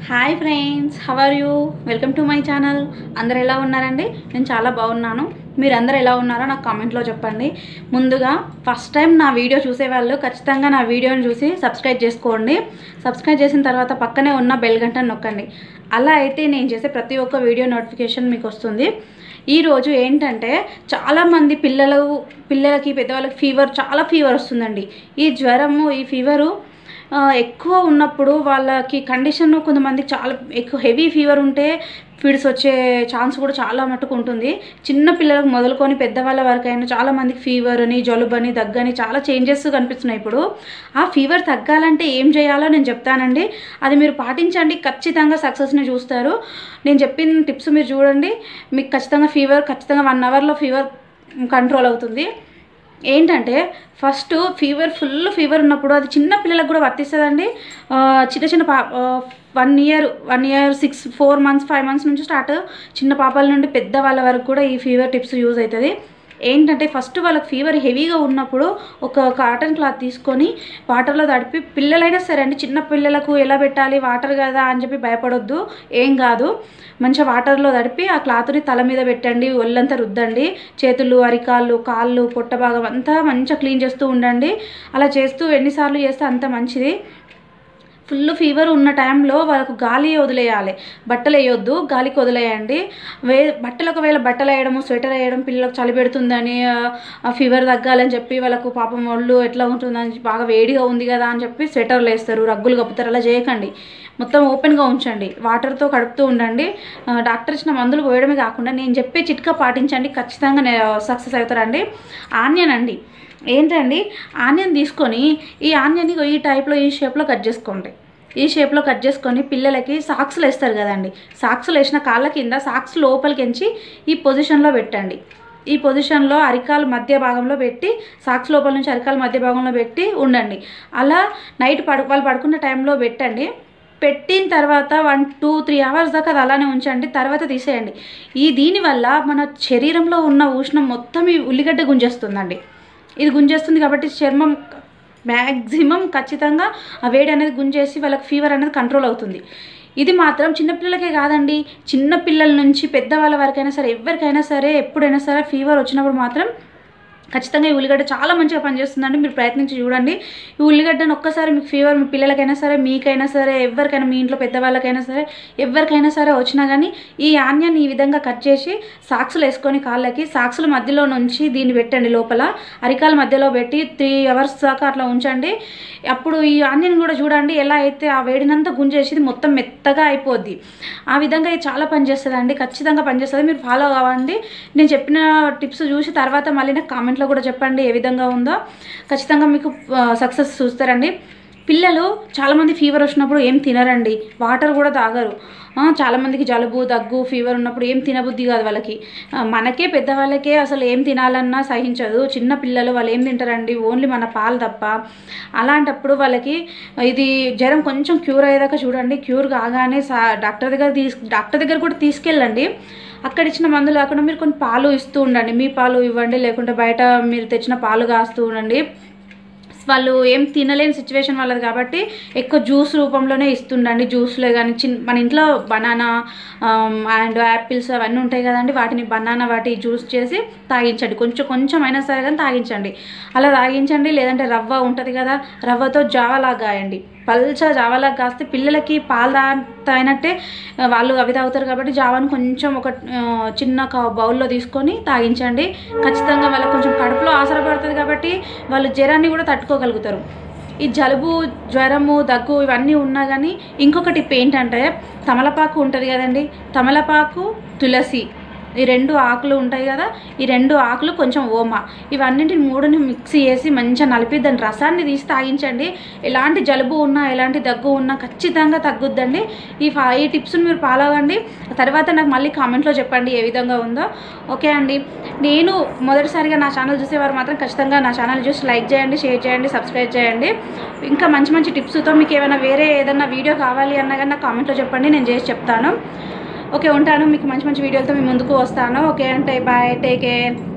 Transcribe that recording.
hi friends how are you welcome to my channel అందరు ఎలా ఉన్నారండి నేను చాలా బాగున్నాను మీరు అందరు ఎలా ఉన్నారో నాకు కామెంట్లో చెప్పండి ముందుగా ఫస్ట్ టైం నా వీడియో చూసేవాళ్ళు ఖచ్చితంగా నా వీడియోని చూసి సబ్స్క్రైబ్ చేసుకోండి సబ్స్క్రైబ్ చేసిన తర్వాత పక్కనే ఉన్న బెల్ గంటను నొక్కండి అలా అయితే నేను చేసే ప్రతి ఒక్క వీడియో నోటిఫికేషన్ మీకు వస్తుంది ఈరోజు ఏంటంటే చాలామంది పిల్లలు పిల్లలకి పెద్దవాళ్ళకి ఫీవర్ చాలా ఫీవర్ వస్తుందండి ఈ జ్వరము ఈ ఫీవరు ఆ, ఎక్కువ ఉన్నప్పుడు వాళ్ళకి కండిషన్ కొంతమందికి చాలా ఎక్కువ హెవీ ఫీవర్ ఉంటే ఫీడ్స్ వచ్చే ఛాన్స్ కూడా చాలా మటుకు ఉంటుంది చిన్న పిల్లలకు మొదలుకొని పెద్దవాళ్ళ వరకు అయినా చాలా మందికి ఫీవర్ అని జలుబని దగ్గని చాలా చేంజెస్ కనిపిస్తున్నాయి ఇప్పుడు ఆ ఫీవర్ తగ్గాలంటే ఏం చేయాలో నేను చెప్తానండి అది మీరు పాటించండి ఖచ్చితంగా సక్సెస్ని చూస్తారు నేను చెప్పిన టిప్స్ మీరు చూడండి మీకు ఖచ్చితంగా ఫీవర్ ఖచ్చితంగా వన్ అవర్లో ఫీవర్ కంట్రోల్ అవుతుంది ఏంటంటే ఫస్ట్ ఫీవర్ ఫుల్ ఫీవర్ ఉన్నప్పుడు అది చిన్న పిల్లలకు కూడా వర్తిస్తుందండి ఆ, చిన్న చిన్న పా one year one year six four months five months నుంచి స్టార్ట్ చిన్న పాపల నుండి పెద్ద వాళ్ళ వరకు కూడా ఈ ఫీవర్ టిప్స్ యూజ్ అవుతుంది ఏంటంటే ఫస్ట్ వాళ్ళకి ఫీవర్ హెవీగా ఉన్నప్పుడు ఒక కాటన్ క్లాత్ తీసుకొని వాటర్లో తడిపి పిల్లలైనా సరే అండి చిన్న పిల్లలకు ఎలా పెట్టాలి వాటర్ కదా అని చెప్పి భయపడొద్దు ఏం కాదు మంచిగా వాటర్లో తడిపి ఆ క్లాత్ని తల మీద పెట్టండి ఒళ్ళంతా రుద్దండి చేతులు అరికాళ్ళు కాళ్ళు పొట్ట భాగం అంతా మంచిగా క్లీన్ చేస్తూ ఉండండి అలా చేస్తూ ఎన్నిసార్లు చేస్తే అంత మంచిది ఫుల్ ఫీవర్ ఉన్న టైంలో వాళ్ళకు గాలి వదిలేయాలి బట్టలు వేయొద్దు గాలికి వదిలేయండి వే బట్టలు ఒకవేళ బట్టలు వేయడము స్వెటర్ వేయడం పిల్లలకు చలి పెడుతుందని ఆ ఫీవర్ తగ్గాలని చెప్పి వాళ్ళకు పాపం ఒళ్ళు ఎట్లా ఉంటుందని బాగా వేడిగా ఉంది కదా అని చెప్పి స్వెటర్లు వేస్తారు రగ్గులు కప్పుతారు అలా చేయకండి మొత్తం ఓపెన్గా ఉంచండి వాటర్తో కడుపుతూ ఉండండి ఆ, డాక్టర్ ఇచ్చిన మందులు పోయడమే కాకుండా నేను చెప్పే చిట్కా పాటించండి ఖచ్చితంగా సక్సెస్ అవుతారండి ఆనియన్ అండి ఏంటండి ఆనియన్ తీసుకొని ఈ ఆనియన్ని ఈ టైప్లో ఈ షేప్లో కట్ చేసుకోండి ఈ షేప్లో కట్ చేసుకొని పిల్లలకి సాక్స్లు వేస్తారు కదండి సాక్స్లు వేసిన కాళ్ళ కింద సాక్స్ లోపలికి ఎంచి ఈ పొజిషన్లో పెట్టండి ఈ పొజిషన్లో అరికాలు మధ్య భాగంలో పెట్టి సాక్స్ లోపల నుంచి అరికాల మధ్య భాగంలో పెట్టి ఉండండి అలా నైట్ పడు వాళ్ళు పడుకున్న టైంలో పెట్టండి పెట్టిన తర్వాత వన్ టూ త్రీ అవర్స్ దాకా అది అలానే ఉంచండి తర్వాత తీసేయండి ఈ దీనివల్ల మన శరీరంలో ఉన్న ఉష్ణం మొత్తం ఈ ఉల్లిగడ్డ గుంజేస్తుందండి ఇది గుంజేస్తుంది కాబట్టి చర్మం మ్యాక్సిమం ఖచ్చితంగా ఆ వేడి అనేది గుంజేసి వాళ్ళకి ఫీవర్ అనేది కంట్రోల్ అవుతుంది ఇది మాత్రం చిన్నపిల్లలకే కాదండి చిన్న పిల్లల నుంచి పెద్దవాళ్ళ వరకైనా సరే ఎవరికైనా సరే ఎప్పుడైనా సరే ఫీవర్ వచ్చినప్పుడు మాత్రం ఖచ్చితంగా ఈ ఉల్లిగడ్డ చాలా మంచిగా పనిచేస్తుందండి మీరు ప్రయత్నించి చూడండి ఈ ఉల్లిగడ్డను ఒక్కసారి మీకు ఫీవర్ మీ పిల్లలకైనా సరే మీకైనా సరే ఎవరికైనా మీ ఇంట్లో పెద్దవాళ్ళకైనా సరే ఎవరికైనా సరే వచ్చినా కానీ ఈ ఆనియన్ ఈ విధంగా కట్ చేసి సాక్సులు వేసుకొని కాళ్ళకి సాక్సుల మధ్యలో నుంచి దీన్ని పెట్టండి లోపల అరికాల మధ్యలో పెట్టి త్రీ అవర్స్ దాకా అట్లా ఉంచండి అప్పుడు ఈ ఆనియన్ కూడా చూడండి ఎలా అయితే ఆ వేడినంతా గుంజేసి ఇది మొత్తం మెత్తగా అయిపోద్ది ఆ విధంగా ఇది చాలా పనిచేస్తుందండి ఖచ్చితంగా పనిచేస్తుంది మీరు ఫాలో అవ్వండి నేను చెప్పిన టిప్స్ చూసి తర్వాత మళ్ళీ నాకు కామెంట్లో కూడా చెప్పండి ఏ విధంగా ఉందో ఖచ్చితంగా మీకు సక్సెస్ చూస్తారండి పిల్లలు చాలామంది ఫీవర్ వచ్చినప్పుడు ఏం తినరండి వాటర్ కూడా తాగరు ఆ, చాలామందికి జలుబు దగ్గు ఫీవర్ ఉన్నప్పుడు ఏం తినబుద్ధి కాదు వాళ్ళకి ఆ, మనకే పెద్దవాళ్ళకే అసలు ఏం తినాలన్నా సహించదు చిన్న పిల్లలు వాళ్ళు ఏం తింటారండి ఓన్లీ మన పాలు తప్ప అలాంటప్పుడు వాళ్ళకి ఇది జ్వరం కొంచెం క్యూర్ అయ్యేదాకా చూడండి క్యూర్ కాగానే సా డాక్టర్ దగ్గర తీసు డాక్టర్ దగ్గర కూడా తీసుకెళ్ళండి అక్కడ ఇచ్చిన మందులు కాకుండా మీరు కొన్ని పాలు ఇస్తూ ఉండండి మీ పాలు ఇవ్వండి లేకుంటే బయట మీరు తెచ్చిన పాలు కాస్తూ ఉండండి వాళ్ళు ఏం తినలేని సిచ్యువేషన్ వాళ్ళది కాబట్టి ఎక్కువ జ్యూస్ రూపంలోనే ఇస్తుండండి జ్యూస్లే కానీ చిన్న మన ఇంట్లో బనానా అండ్ యాపిల్స్ అవన్నీ ఉంటాయి కదండి వాటిని బనానా వాటి జ్యూస్ చేసి తాగించండి కొంచెం కొంచెం అయినా సరే కానీ తాగించండి అలా తాగించండి లేదంటే రవ్వ ఉంటుంది కదా రవ్వతో జావలా గాయండి పల్చ జావలా కాస్తే పిల్లలకి పాలు తా తాగినట్టే ఆ, వాళ్ళు అవి తాగుతారు కాబట్టి జావాను కొంచెం ఒక ఆ, చిన్న క- బౌల్లో తీసుకొని తాగించండి ఖచ్చితంగా వాళ్ళకి కొంచెం కడుపులో ఆసరపడుతుంది కాబట్టి వాళ్ళు జ్వరాన్ని కూడా తట్టుకోగలుగుతారు ఈ జలుబు జ్వరము దగ్గు ఇవన్నీ ఉన్నా కానీ ఇంకొక టిప్ ఏంటంటే తమలపాకు ఉంటుంది కదండి తమలపాకు తులసి ఈ రెండు ఆకులు ఉంటాయి కదా ఈ రెండు ఆకులు కొంచెం ఓమ ఇవన్నింటిని మూడుని మిక్సీ చేసి మంచిగా నలిపి దాని రసాన్ని తీసి తాగించండి ఎలాంటి జలుబు ఉన్నా ఎలాంటి దగ్గు ఉన్నా ఖచ్చితంగా తగ్గుద్దండి ఈ ఫా ఈ టిప్స్ని మీరు ఫాలో అవ్వండి తర్వాత నాకు మళ్ళీ కామెంట్లో చెప్పండి ఏ విధంగా ఉందో ఓకే అండి నేను మొదటిసారిగా నా ఛానల్ చూసేవారు మాత్రం ఖచ్చితంగా నా ఛానల్ చూసి లైక్ చేయండి షేర్ చేయండి సబ్స్క్రైబ్ చేయండి ఇంకా మంచి మంచి టిప్స్తో మీకు ఏమైనా వేరే ఏదైనా వీడియో కావాలి అన్నా కానీ నాకు కామెంట్లో చెప్పండి నేను చేసి చెప్తాను ఓకే ఉంటాను మీకు మంచి మంచి వీడియోలతో మీ ముందుకు వస్తాను ఓకే అంటే బాయ్ టేక్ కేర్